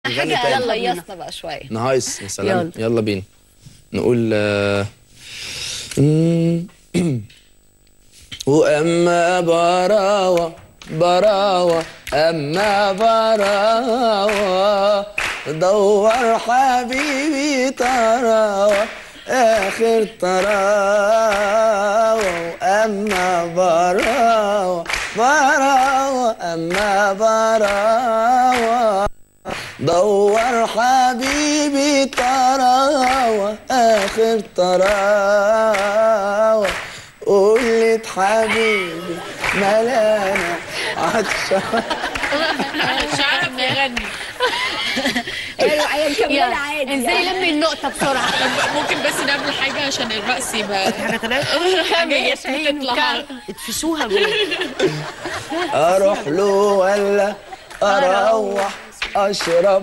نغني حاجه تاني. يلا يسطا بقى شويه نهايس يا سلام يلا. يلا بينا نقول آه، مم. واما براوة براوة اما براوة دور حبيبي تراوة اخر تراوة واما براوة براوة اما براوة دور حبيبي تراوة آخر تراوة قلت حبيبي ملانا عطشان مش عارف يغني ايوه هي مكمله يلا عادي ازاي يعني. لمي النقطه بسرعه طب ممكن بس نعمل حاجه عشان الرقص يبقى حاجه تانية حاجه تطلع اتفشوها جوه أروح له ولا أروح أشرب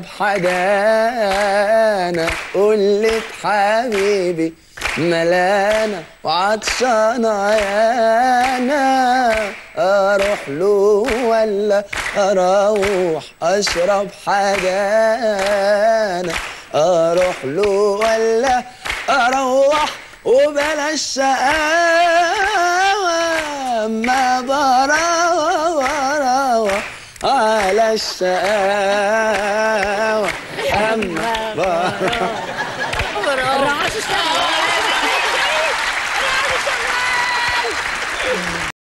حدانا قلت حبيبي ملانا وعطشانة يانا أروح له ولا أروح أشرب حدانا أروح له ولا أروح وبلاش شقاوة ما براوة براوة على الشقاوة أما براوة